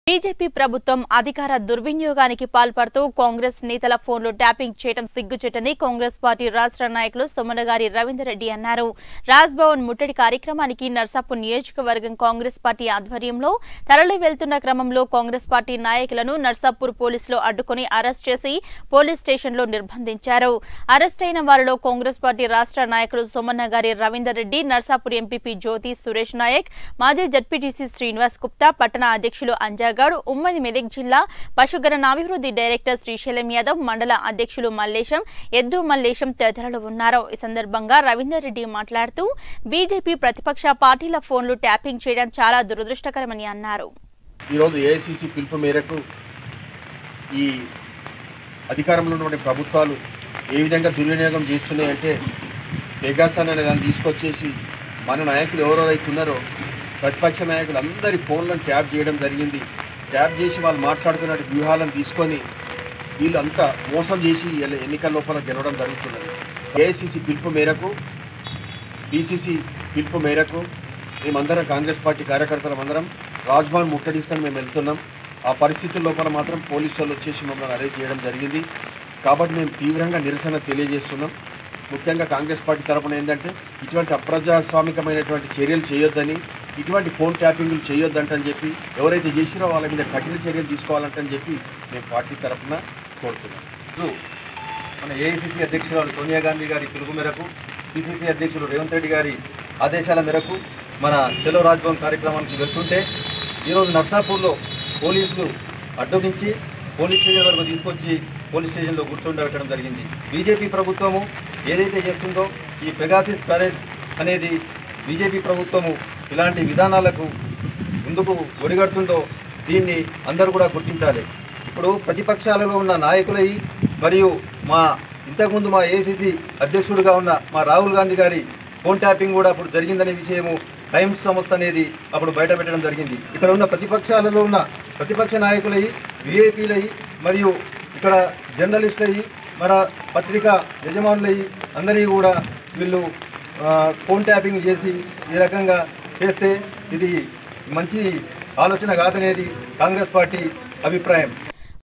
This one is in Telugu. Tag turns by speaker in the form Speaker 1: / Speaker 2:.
Speaker 1: బీజేపీ ప్రభుత్వం అధికార దుర్వినియోగానికి పాల్పడుతూ కాంగ్రెస్ నేతల ఫోన్లు ట్యాపింగ్ చేయడం సిగ్గుచేటని కాంగ్రెస్ పార్టీ రాష్ట్ర నాయకులు సోమనగారి రవీందర్ రెడ్డి అన్నారు రాజ్భవన్ ముట్టడి కార్యక్రమానికి నర్సాపూర్ నియోజకవర్గం కాంగ్రెస్ పార్టీ ఆధ్వర్యంలో తరలి వెళ్తున్న క్రమంలో కాంగ్రెస్ పార్టీ నాయకులను నర్సాపూర్ పోలీసులు అడ్డుకుని అరెస్ట్ చేసి పోలీస్ స్టేషన్లో నిర్బంధించారు అరెస్ట్ అయిన వారిలో కాంగ్రెస్ పార్టీ రాష్ట్ర నాయకులు సోమన్నగారి రవీందర్ రెడ్డి నర్సాపూర్ ఎంపీపీ జ్యోతి సురేష్ నాయక్ మాజీ జడ్పీటీసీ శ్రీనివాస్ గుప్తా పట్టణ అధ్యక్షులు అంజాగాడు ఉమ్మడి మెదక్ జిల్లా పశుగణనాభివృద్ధి డైరెక్టర్ శ్రీశైలం యాదవ్ మండల అధ్యక్షులు మల్లేశం ఎద్దు మల్లేశం తదితరులు ఉన్నారు ఈ సందర్భంగా రవీందర్ రెడ్డి మాట్లాడుతూ బీజేపీ ప్రతిపక్ష పార్టీల ఫోన్లు ట్యాపింగ్ చేయడం చాలా దురదృష్టకరమని అన్నారు
Speaker 2: ఈరోజు ఏఐసిసి పిలుపు మేరకు ఈ అధికారంలో ఉన్నటువంటి ప్రభుత్వాలు ఏ విధంగా దుర్వినియోగం చేస్తున్నాయంటే పెగాసన్ అనే దాన్ని తీసుకొచ్చేసి మన నాయకులు ఎవరెవరైతే ఉన్నారో ప్రతిపక్ష నాయకులు అందరి ఫోన్లను ట్యాప్ చేయడం జరిగింది ట్యాప్ చేసి వాళ్ళు మాట్లాడుతున్న వ్యూహాలను తీసుకొని వీళ్ళు అంతా మోసం చేసి ఎల్ల- ఎన్నికల లోపల గెలవడం జరుగుతున్నది ఏఐసిసి పిలుపు మేరకు డిసిసి పిలుపు మేరకు మేమందరం కాంగ్రెస్ పార్టీ కార్యకర్తలం అందరం రాజ్భవన్ ముట్టడిస్తాను మేము వెళ్తున్నాం ఆ పరిస్థితుల లోపల మాత్రం పోలీసు వాళ్ళు వచ్చేసి మమ్మల్ని అరెస్ట్ చేయడం జరిగింది కాబట్టి మేము తీవ్రంగా నిరసన తెలియజేస్తున్నాం ముఖ్యంగా కాంగ్రెస్ పార్టీ తరపున ఏంటంటే ఇటువంటి అప్రజాస్వామికమైనటువంటి చర్యలు చేయొద్దని ఇటువంటి ఫోన్ ట్యాపింగ్లు చేయొద్దంటని చెప్పి ఎవరైతే చేసిరో వాళ్ళ మీద కఠిన చర్యలు తీసుకోవాలంటని చెప్పి మేము పార్టీ తరపున కోరుతున్నాం
Speaker 3: ఈరోజు మన ఏఐసిసి అధ్యక్షురాలు సోనియా గాంధీ గారి పిలుపు మేరకు పిసిసి అధ్యక్షులు రేవంత్ రెడ్డి గారి ఆదేశాల మేరకు మన చెలో రాజ్భవన్ కార్యక్రమానికి వెళ్తుంటే ఈరోజు నర్సాపూర్లో పోలీసులు అడ్డగించి పోలీస్ స్టేషన్ వరకు తీసుకొచ్చి పోలీస్ స్టేషన్లో కూర్చోబెట్టడం జరిగింది బీజేపీ ప్రభుత్వము ఏదైతే చేస్తుందో ఈ పెగాసిస్ ప్యాలెస్ అనేది బీజేపీ ప్రభుత్వము ఇలాంటి విధానాలకు ముందుకు ఒడిగడుతుందో దీన్ని అందరూ కూడా గుర్తించాలి ఇప్పుడు ప్రతిపక్షాలలో ఉన్న నాయకులై మరియు మా ఇంతకుముందు మా ఏసీసీ అధ్యక్షుడిగా ఉన్న మా రాహుల్ గాంధీ గారి ఫోన్ ట్యాపింగ్ కూడా అప్పుడు జరిగిందనే విషయము టైమ్స్ సంస్థ అనేది అప్పుడు బయట పెట్టడం జరిగింది ఇక్కడ ఉన్న ప్రతిపక్షాలలో ఉన్న ప్రతిపక్ష నాయకులై విఐపీలై మరియు ఇక్కడ జర్నలిస్టులై మన పత్రికా యజమానులై అందరినీ కూడా వీళ్ళు ఆ, ఫోన్ ట్యాపింగ్ చేసి ఈ రకంగా చేస్తే ఇది మంచి ఆలోచన కాదనేది కాంగ్రెస్ పార్టీ అభిప్రాయం